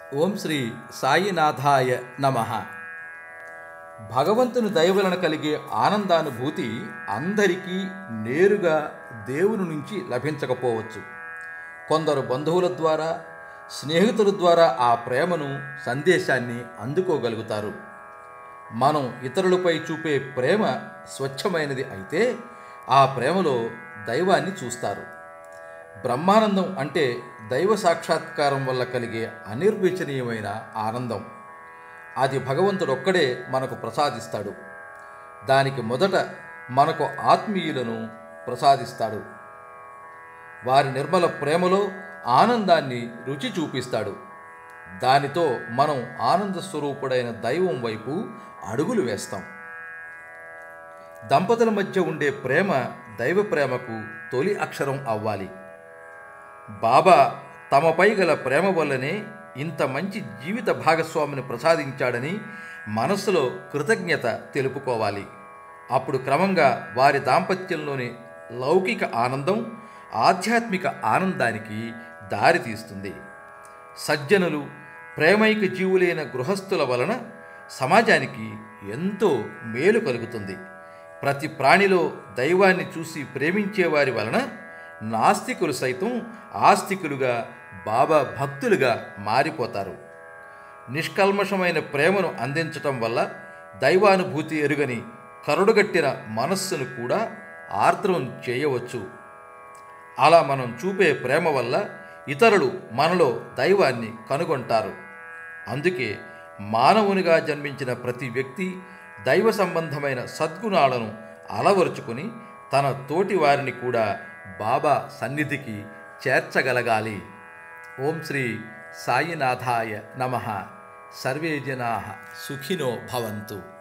ఓం శ్రీ సాయినాథాయ నమ భగవంతుని దయ వలన కలిగే ఆనందానుభూతి అందరికీ నేరుగా దేవుని నుంచి లభించకపోవచ్చు కొందరు బంధువుల ద్వారా స్నేహితుల ద్వారా ఆ ప్రేమను సందేశాన్ని అందుకోగలుగుతారు మనం ఇతరులపై చూపే ప్రేమ స్వచ్ఛమైనది అయితే ఆ ప్రేమలో దైవాన్ని చూస్తారు బ్రహ్మానందం అంటే దైవ సాక్షాత్కారం వల్ల కలిగే అనిర్వచనీయమైన ఆనందం అది భగవంతుడొక్కడే మనకు ప్రసాదిస్తాడు దానికి మొదట మనకు ఆత్మీయులను ప్రసాదిస్తాడు వారి నిర్మల ప్రేమలో ఆనందాన్ని రుచి చూపిస్తాడు దానితో మనం ఆనంద స్వరూపుడైన దైవం వైపు అడుగులు వేస్తాం దంపతుల మధ్య ఉండే ప్రేమ దైవ ప్రేమకు తొలి అక్షరం అవ్వాలి బాబా తమపై గల ప్రేమ వల్లనే ఇంత మంచి జీవిత భాగస్వామిని ప్రసాదించాడని మనస్సులో కృతజ్ఞత తెలుపుకోవాలి అప్పుడు క్రమంగా వారి దాంపత్యంలోని లౌకిక ఆనందం ఆధ్యాత్మిక ఆనందానికి దారితీస్తుంది సజ్జనులు ప్రేమైక జీవులైన గృహస్థుల వలన సమాజానికి ఎంతో మేలు కలుగుతుంది ప్రతి ప్రాణిలో దైవాన్ని చూసి ప్రేమించే వారి వలన నాస్తికులు సైతం ఆస్తికులుగా బాబా భక్తులుగా మారిపోతారు నిష్కల్మషమైన ప్రేమను అందించటం వల్ల దైవానుభూతి ఎరుగని కరుడుగట్టిన మనస్సును కూడా ఆర్ద్రం చేయవచ్చు అలా మనం చూపే ప్రేమ వల్ల ఇతరులు మనలో దైవాన్ని కనుగొంటారు అందుకే మానవునిగా జన్మించిన ప్రతి వ్యక్తి దైవ సంబంధమైన సద్గుణాలను అలవరుచుకుని తన తోటి వారిని కూడా బాబా సన్నిధికి చేర్చగలగాలి ఓం శ్రీ సాయినాథాయ నమ సర్వే జనా సుఖినో భవంతు